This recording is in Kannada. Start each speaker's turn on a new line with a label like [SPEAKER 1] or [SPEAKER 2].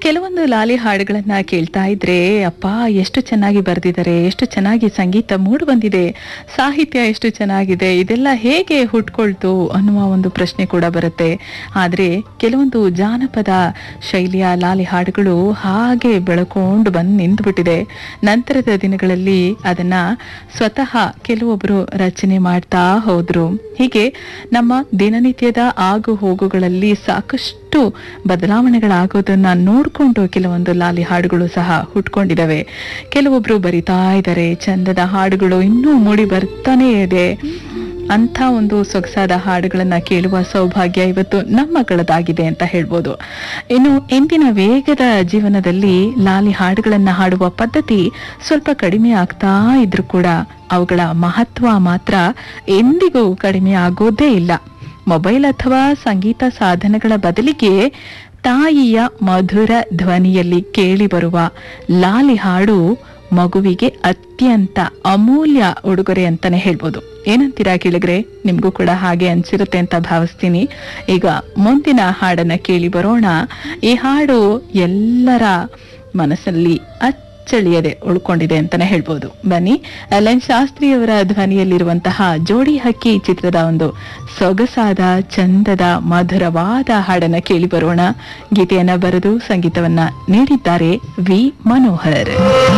[SPEAKER 1] ಕೆಲವೊಂದು ಲಾಲಿ ಹಾಡುಗಳನ್ನ ಕೇಳ್ತಾ ಇದ್ರೆ ಅಪ್ಪ ಎಷ್ಟು ಚೆನ್ನಾಗಿ ಬರೆದಿದ್ದಾರೆ ಎಷ್ಟು ಚೆನ್ನಾಗಿ ಸಂಗೀತ ಮೂಡಿ ಬಂದಿದೆ ಸಾಹಿತ್ಯ ಎಷ್ಟು ಚೆನ್ನಾಗಿದೆ ಇದೆಲ್ಲ ಹೇಗೆ ಹುಟ್ಕೊಳ್ತು ಅನ್ನುವ ಒಂದು ಪ್ರಶ್ನೆ ಕೂಡ ಬರುತ್ತೆ ಆದ್ರೆ ಕೆಲವೊಂದು ಜಾನಪದ ಶೈಲಿಯ ಲಾಲಿ ಹಾಡುಗಳು ಹಾಗೆ ಬೆಳಕೊಂಡು ಬಂದು ನಿಂತುಬಿಟ್ಟಿದೆ ನಂತರದ ದಿನಗಳಲ್ಲಿ ಅದನ್ನ ಸ್ವತಃ ಕೆಲವೊಬ್ಬರು ರಚನೆ ಮಾಡ್ತಾ ಹೋದ್ರು ಹೀಗೆ ನಮ್ಮ ದಿನನಿತ್ಯದ ಆಗು ಹೋಗುಗಳಲ್ಲಿ ಸಾಕಷ್ಟು ಬದಲಾವಣೆಗಳಾಗೋದನ್ನ ನೋಡ್ಕೊಂಡು ಕೆಲವೊಂದು ಲಾಲಿ ಹಾಡುಗಳು ಸಹ ಹುಟ್ಕೊಂಡಿದ್ದಾವೆ ಕೆಲವೊಬ್ರು ಬರಿತಾ ಇದ್ದಾರೆ ಚಂದದ ಹಾಡುಗಳು ಇನ್ನೂ ಮೂಡಿ ಬರ್ತಾನೆ ಇದೆ ಅಂಥ ಒಂದು ಸೊಗಸಾದ ಹಾಡುಗಳನ್ನ ಕೇಳುವ ಸೌಭಾಗ್ಯ ಇವತ್ತು ನಮ್ಮ ಮಕ್ಕಳದಾಗಿದೆ ಅಂತ ಹೇಳ್ಬೋದು ಇನ್ನು ಇಂದಿನ ವೇಗದ ಜೀವನದಲ್ಲಿ ಲಾಲಿ ಹಾಡುಗಳನ್ನ ಹಾಡುವ ಪದ್ಧತಿ ಸ್ವಲ್ಪ ಕಡಿಮೆ ಆಗ್ತಾ ಇದ್ರೂ ಕೂಡ ಅವುಗಳ ಮಹತ್ವ ಮಾತ್ರ ಎಂದಿಗೂ ಕಡಿಮೆ ಆಗೋದೇ ಇಲ್ಲ ಮೊಬೈಲ್ ಅಥವಾ ಸಂಗೀತ ಸಾಧನಗಳ ಬದಲಿಗೆ ತಾಯಿಯ ಮಧುರ ಧ್ವನಿಯಲ್ಲಿ ಕೇಳಿ ಬರುವ ಲಾಲಿ ಹಾಡು ಮಗುವಿಗೆ ಅತ್ಯಂತ ಅಮೂಲ್ಯ ಉಡುಗೊರೆ ಅಂತಾನೆ ಹೇಳ್ಬೋದು ಏನಂತೀರಾ ಕೇಳಿದ್ರೆ ನಿಮ್ಗೂ ಕೂಡ ಹಾಗೆ ಅನ್ಸಿರುತ್ತೆ ಅಂತ ಭಾವಿಸ್ತೀನಿ ಈಗ ಮುಂದಿನ ಹಾಡನ್ನ ಕೇಳಿ ಬರೋಣ ಈ ಹಾಡು ಎಲ್ಲರ ಮನಸ್ಸಲ್ಲಿ ಅಚ್ಚಳಿಯದೆ ಉಳ್ಕೊಂಡಿದೆ ಅಂತಾನೆ ಹೇಳ್ಬೋದು ಬನ್ನಿ ಎಲ್ ಎನ್ ಶಾಸ್ತ್ರಿಯವರ ಧ್ವನಿಯಲ್ಲಿರುವಂತಹ ಜೋಡಿ ಹಕ್ಕಿ ಚಿತ್ರದ ಒಂದು ಸೊಗಸಾದ ಚಂದದ ಮಧುರವಾದ ಹಾಡನ್ನ ಕೇಳಿ ಬರೋಣ ಗೀತೆಯನ್ನ ಬರೆದು ಸಂಗೀತವನ್ನ ನೀಡಿದ್ದಾರೆ ವಿ ಮನೋಹರ್